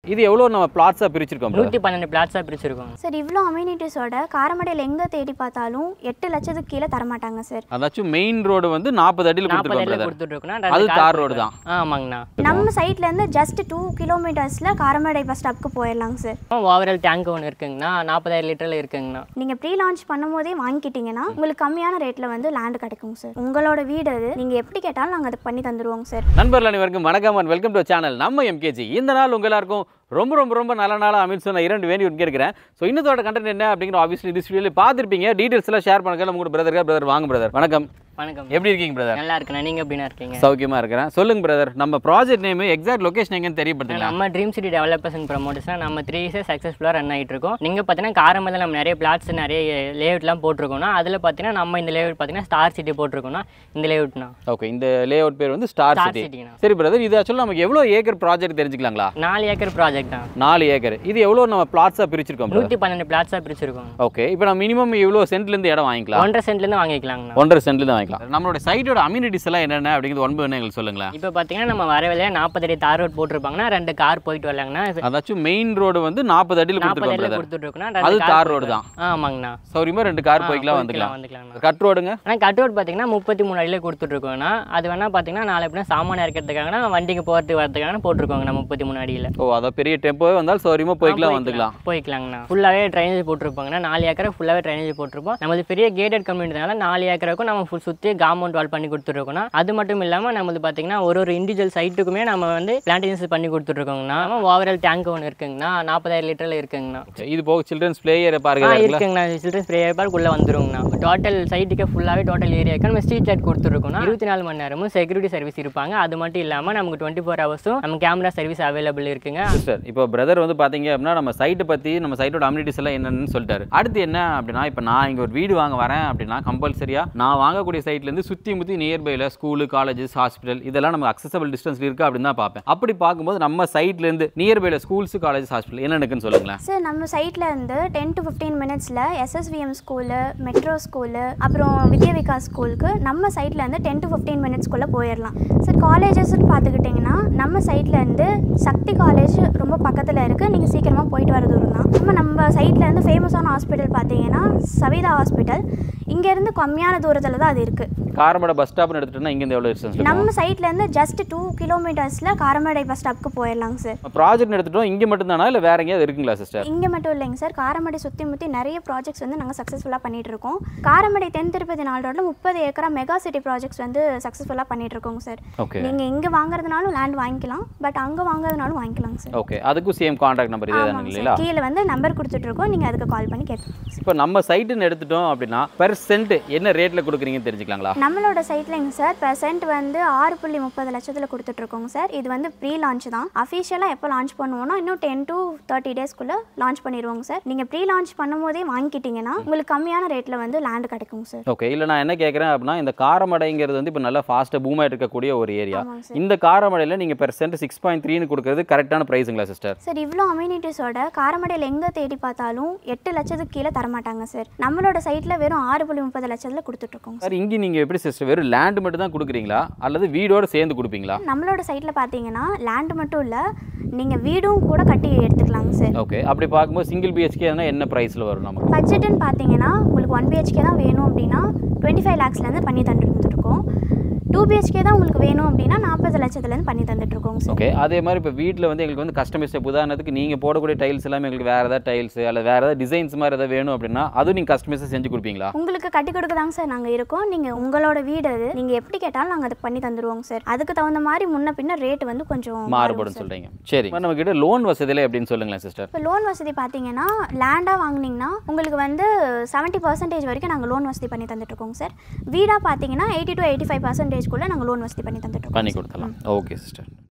இது எவ்வளோ நம்ம பிளாட்ஸாக பிரிச்சிருக்கோம் brother? நூற்றி பன்னெண்டு பிளாட்ஸாக பிரிச்சிருக்கோம் சார் இவ்வளோ அம்யூனிட்டிஸோட காரமடையில் எங்கே தேடி பார்த்தாலும் எட்டு லட்சத்துக்கு கீழே தரமாட்டாங்க சார் அதாச்சும் மெயின் ரோடு வந்து நாற்பது அடியில் நாற்பது கொடுத்துருக்கோம் அடியில் brother. கொடுத்துட்ருக்கோண்ணா அது தார் ரோடு தான் ஆமாங்கண்ணா நம்ம சைட்லேருந்து ஜஸ்ட் டூ கிலோமீட்டர்ஸில் காரமடை பஸ் ஸ்டாப்க்கு போயிடலாங்க சார் ஓவரால் டேங்க் ஒன்று இருக்குங்கண்ணா நாற்பதாயிரம் லிட்டரில் இருக்குங்கண்ணா நீங்கள் ப்ரீ லான்ச் பண்ணும்போதே வாங்கிக்கிட்டீங்கன்னா உங்களுக்கு கம்மியான ரேட்டில் வந்து லேண்ட் கிடைக்கும் சார் உங்களோட வீடு அது நீங்கள் எப்படி கேட்டாலும் நாங்கள் அதை பண்ணி தந்துடுவோங்க சார் நண்பர்கள் அனைவருக்கும் வணக்கம் அண்ட் வெல்கம் டு சேனல் நம்ம எம்கேஜி இந்த நாள் உங்க எல்லாருக்கும் ரொம்ப ரொம்ப ரொம்ப நல்ல நாளாக அமைச்சு சொன்ன இரண்டு வேண்டி ஒன்று கேட்குறேன் ஸோ இன்னத்தோட கண்டென்ட் என்ன அப்படிங்கிற ஆப்வியஸ்லி this வீடியோவில் பார்த்துருப்பீங்க டீட்டெயில்ஸ் எல்லாம் ஷேர் பண்ணுங்க நம்ம கூட பிரதர் பிரதர் வாங்க பிரதர் வணக்கம் வணக்கம் எப்படி இருக்கீங்க பிரதர் நல்லா இருக்குண்ணா நீங்கள் எப்படிண்ணா இருக்கீங்க சௌக்கியமா இருக்கிறேன் சொல்லுங்க பிரதர் நம்ம ப்ராஜெக்ட் நேம் எக்ஸாக்ட் லொகேஷன் எங்கன்னு தெரியப்படுத்துங்களா நம்ம ட்ரீம் சிட்டி டெவலப்பர்ஸ் அண்ட் ப்ரமோட்டர்ஸ்னா நம்ம த்ரீ இயர்ஸ் சக்ஸஸ்ஃபுல்லாக ரன் ஆகிட்டு இருக்கோம் நீங்கள் பார்த்தீங்கன்னா காரமதில் நம்ம நிறைய பிளாட்ஸ் நிறைய லேஅவுட்லாம் போட்டிருக்கோம்னா அதில் பார்த்தீங்கன்னா நம்ம இந்த லேஅவுட் பார்த்தீங்கன்னா ஸ்டார் சிட்டி போட்டிருக்கோம்னா இந்த லேஅவுட்னா ஓகே இந்த லே அவுட் பேர் வந்து ஸ்டார் ஸ்டார் சிட்டி சிட்டிங்கண்ணா சரி பிரதர் இது ஆக்சுவலாக நமக்கு எவ்வளோ ஏக்கர் ப்ராஜெக்ட் தெரிஞ்சுக்கலாங்களா நாலு ஏக்கர் ப்ராஜெக்ட் தான் நாலு ஏக்கர் இது எவ்வளோ நம்ம பிளாட்ஸாக பிரிச்சிருக்கோம் brother? நூற்றி பன்னெண்டு பிளாட்ஸாக பிரிச்சிருக்கோம் ஓகே இப்போ நம்ம மினிமம் இவ்வளோ சென்ட்லேருந்து இடம் வாங்கிக்கலாம் ஒன்றரை சென்ட்லேருந்து வாங்கிக்கலாங்கண்ணா ஒன்றரை சென்ட்லேருந்து வாங்கிக்கலாம் நம்மளோட சைட்டோட அம்யூனிட்டிஸ் எல்லாம் என்னென்ன அப்படிங்கிறது ஒன்பது என்ன எங்களுக்கு சொல்லுங்களேன் இப்போ பார்த்தீங்கன்னா நம்ம வர வழியாக நாற்பது அடி தார் ரோட் போட்டிருப்பாங்கன்னா ரெண்டு கார் போயிட்டு வரலாங்கண்ணா அதாச்சும் மெயின் ரோடு வந்து நாற்பது அடியில் நாற்பது கொடுத்துருக்கோம் அடியில் brother. கொடுத்துட்ருக்கோன்னா அது ரெண்டு தார் கார் ரோடு தான் ஆமாங்கண்ணா சௌரியமாக ரெண்டு கார் போய்க்கலாம் போய்க்கலாம், வந்துக்கலாம் வந்துக்கலாங்கண்ணா கட் ரோடுங்க ஆனால் கட் ரோட் பார்த்தீங்கன்னா முப்பத்தி மூணு அடியில் கொடுத்துட்ருக்கோங்கண்ணா அது வேணால் பார்த்தீங்கன்னா நாளை எப்படின்னா சாமான் இறக்கிறதுக்காகனா வண்டிக்கு போகிறதுக்கு வரதுக்காக போட்டிருக்கோங்கண்ணா முப்பத்தி மூணு அடியில் ஓ அதான் பெரிய டெம்போவே வந்தாலும் சௌரியமாக போய்க்கலாம் வந்துக்கலாம் போய்க்கலாங்கண்ணா ஃபுல்லாகவே ட்ரைனேஜ் போட்டிருப்பாங்கண்ணா நாலு ஏக்கரை ஃபுல்லாகவே ட்ரைனேஜ் போட்டிருப்போம் நம்மளது பெரிய கேட்டட் கம்யூனிட்டினால நாலு ஏக்கருக்கும் நம்ம ஃபுல் சுற்றி காம்பவுண்ட் வால் பண்ணி கொடுத்துருக்கோம்னா அது மட்டும் இல்லாமல் நம்மளது பார்த்தீங்கன்னா ஒரு ஒரு இண்டிவிஜுவல் சைட்டுக்குமே நம்ம வந்து பிளான்டேஷன்ஸ் பண்ணி கொடுத்துட்ருக்கோங்கண்ணா ஓவரால் டேங்க் ஒன்று இருக்குங்கண்ணா நாற்பதாயிரம் லிட்டரில் இருக்குங்கண்ணா இது போக சில்ட்ரன்ஸ் பிளே ஏரியா ஆ பாருங்க இருக்குங்கண்ணா சில்ட்ரன்ஸ் ப்ரேயர் பார்க் உள்ளே வந்துருங்கண்ணா டோட்டல் சைட்டுக்கே ஃபுல்லாகவே டோட்டல் ஏரியாவுக்கு நம்ம ஸ்ட்ரீட் லைட் கொடுத்துருக்கோம்னா இருபத்தி நாலு மணி நேரமும் செக்யூரிட்டி சர்வீஸ் இருப்பாங்க அது மட்டும் இல்லாமல் நமக்கு டுவெண்ட்டி ஃபோர் ஹவர்ஸும் நம்ம கேமரா சர்வீஸ் அவைலபிள் இருக்குங்க சிஸ்டர் இப்போ பிரதர் வந்து பார்த்தீங்க அப்படின்னா நம்ம சைட்டை பற்றி நம்ம சைட்டோட அம்யூனிட்டிஸ் எல்லாம் என்னன்னு சொல்லிட்டாரு அடுத்து என்ன அப்படின்னா இப்போ நான் இங்கே ஒரு வீடு வாங்க வரேன் அப்படின்னா கம்பல்சரியா நான் வாங்கக்கூடிய சைட்லேருந்து சுற்றி முற்றி நியர்பையில் ஸ்கூலு காலேஜஸ் ஹாஸ்பிட்டல் இதெல்லாம் நமக்கு அக்சசபிள் டிஸ்டன்ஸ் இருக்குது அப்படின்னு தான் பார்ப்பேன் அப்படி பார்க்கும்போது நம்ம சைட்லேருந்து நியர்பையில் ஸ்கூல்ஸ் காலேஜஸ் ஹாஸ்பிட்டல் என்ன இருக்குன்னு சொல்லுங்களேன் சார் நம்ம சைட்டில் இருந்து டென் டு ஃபிஃப்டீன் மினிட்ஸில் எஸ்எஸ்விஎம் ஸ்கூலு மெட்ரோ ஸ்கூலு அப்புறம் வித்யா விகாஸ் ஸ்கூலுக்கு நம்ம சைட்டில் இருந்து டென் டு ஃபிஃப்டீன் மினிட்ஸ்க்குள்ளே போயிடலாம் சார் காலேஜஸ்னு பார்த்துக்கிட்டிங்கன்னா நம்ம சைட்டில் இருந்து சக்தி காலேஜ் ரொம்ப பக்கத்தில் இருக்குது நீங்கள் சீக்கிரமாக போயிட்டு வர தூரம் தான் நம்ம நம்ம சைட்டில் இருந்து ஃபேமஸான ஹாஸ்பிட்டல் பார்த்தீங்கன்னா சவிதா ஹாஸ்பிட்டல் இங்கேருந்து கம்மியான தூரத்தில் தான் அது இருக்குது காரமடை பஸ் ஸ்டாப்னு எடுத்துட்டோம்னா இங்கேருந்து எவ்வளோ டிஸ்டன்ஸ் நம்ம சைட்லேருந்து ஜஸ்ட் டூ கிலோமீட்டர்ஸில் காரமடை பஸ் ஸ்டாப்க்கு போயிடலாங்க சார் ப்ராஜெக்ட் எடுத்துட்டோம் இங்கே மட்டும்தானா இல்லை வேற எங்கேயாவது இருக்குங்களா சிஸ்டர் இங்கே மட்டும் இல்லைங்க சார் காரமடை சுற்றி முற்றி நிறைய ப்ராஜெக்ட்ஸ் வந்து நாங்கள் சக்ஸஸ்ஃபுல்லாக பண்ணிட்டு இருக்கோம் காரமடை தென் திருப்பதி நாள் ரோட்டில் முப்பது ஏக்கரா மெகா சிட்டி ப்ராஜெக்ட்ஸ் வந்து சக்ஸஸ்ஃபுல்லாக பண்ணிட்டு இருக்கோங்க சார் ஓகே நீங்கள் இங்கே வாங்குறதுனாலும் லேண்ட் வாங்கிக்கலாம் பட் அங்கே வாங்குறதுனாலும் வாங்கிக்கலாங்க சார் ஓகே அதுக்கும் சேம் காண்டாக்ட் நம்பர் இதே தானே ஆமாங்க இல்லைங்களா சார் கீழே வந்து நம்பர் கொடுத்துட்ருக்கோம் நீங்கள் அதுக்கு கால் பண்ணி கேட்கலாம் இப்போ நம்ம சைட்டுன்னு எடுத்துட்டோம் அப்படின்னா பெர் சென்ட் என்ன ரேட்டில் கொடுக்குறீங்கன்னு தெரிஞ்சுக்கலாங்களா நம்மளோட சைட்லைங்க சார் பெர்சென்ட் வந்து ஆறு புள்ளி முப்பது லட்சத்தில் கொடுத்துட்ருக்கோங்க சார் இது வந்து ப்ரீ லான்ச் தான் அஃபிஷியலாக எப்போ லான்ச் பண்ணுவோம்னா இன்னும் டென் டு தேர்ட்டி டேஸ்க்குள்ளே லான்ச் பண்ணிடுவோங்க சார் நீங்கள் ப்ரீ லான்ச் பண்ணும்போதே வாங்கிக்கிட்டீங்கன்னா உங்களுக்கு கம்மியான ரேட்டில் வந்து லேண்ட் கிடைக்குங்க சார் ஓகே இல்லை நான் என்ன கேட்குறேன் அப்படின்னா இந்த காரமடைங்கிறது வந்து இப்போ நல்லா ஃபாஸ்ட்டாக பூம் ஆகிட்டு இருக்கக்கூடிய ஒரு ஏரியா ஆமாங்க சார் இந்த காரமடையில் நீங்கள் பெர் சென்ட் சிக்ஸ் பாயிண்ட் த்ரீனு கொடுக்குறது கரெக்டான ப்ரைஸுங்களா சிஸ்டர் சார் இவ்வளோ அம்யூனிட்டிஸோட காரமடையில் எங்கே தேடி பார்த்தாலும் எட்டு லட்சத்துக்கு கீழே தரமாட்டாங்க சார் நம்மளோட சைட்டில் வெறும் ஆறு புள்ளி முப்பது லட்சத்தில் கொடுத்துட்ருக்கோங்க சார் இங்கே நீங்கள் எப்படி சிஸ்டர் வெறும் லேண்ட் மட்டும் தான் கொடுக்குறீங்களா அல்லது வீடோட சேர்ந்து கொடுப்பீங்களா நம்மளோட சைட்டில் பார்த்தீங்கன்னா லேண்ட் மட்டும் இல்லை நீங்கள் வீடும் கூட கட்டி எடுத்துக்கலாங்க சார் ஓகே அப்படி பார்க்கும்போது சிங்கிள் பிஹெச்கே என்ன ப்ரைஸில் வரும் நமக்கு பட்ஜெட்டுன்னு பார்த்தீங்கன்னா உங்களுக்கு ஒன் பிஹெச்கே தான் வேணும் அப்படின்னா டுவெண்ட்டி ஃபைவ் லேக்ஸ்லேருந்து பண்ணி தந்துட்டுருக்கோம் டூ பிஹெச்கே தான் உங்களுக்கு வேணும் அப்படின்னா நாற்பது லட்சத்துலேருந்து பண்ணி தந்துட்டுருக்கோங்க சார் ஓகே அதே மாதிரி இப்போ வீட்டில் வந்து எங்களுக்கு வந்து கஸ்டமைஸ் உதாரணத்துக்கு நீங்கள் போடக்கூடிய டைல்ஸ் எல்லாமே எங்களுக்கு வேறு ஏதாவது டைல்ஸ் அல்லது வேறு ஏதாவது டிசைன்ஸ் மாதிரி ஏதாவது வேணும் அப்படின்னா அதுவும் நீங்கள் கஸ்டமைஸாக செஞ்சு கொடுப்பீங்களா உங்களுக்கு கட்டி கொடுக்க தாங்க சார் நாங்கள் இருக்கோம் நீங்கள் உங்களோட வீடு அது நீங்கள் எப்படி கேட்டாலும் நாங்கள் அதை பண்ணி தந்துடுவோங்க சார் அதுக்கு தகுந்த மாதிரி முன்ன பின்ன ரேட் வந்து கொஞ்சம் மாறுபடும் சொல்கிறீங்க சரி நம்ம கிட்ட லோன் வசதியில் எப்படின்னு சொல்லுங்களேன் சிஸ்டர் இப்போ லோன் வசதி பார்த்தீங்கன்னா லேண்டாக வாங்குனீங்கன்னா உங்களுக்கு வந்து செவன்ட்டி பர்சன்டேஜ் வரைக்கும் நாங்கள் லோன் வசதி பண்ணி தந்துட்டுருக்கோங்க சார் வீடாக பார்த்தீங்கன்னா எயிட்டி டு எயிட்டி ஃபைவ் பர்சன்டேஜ்க்குள்ளே நாங்கள் லோன் வசதி பண்ணி தந்துட்டுருக்கோம் பண்ணி கொடுத்துடலாம் ஓகே சிஸ்டர்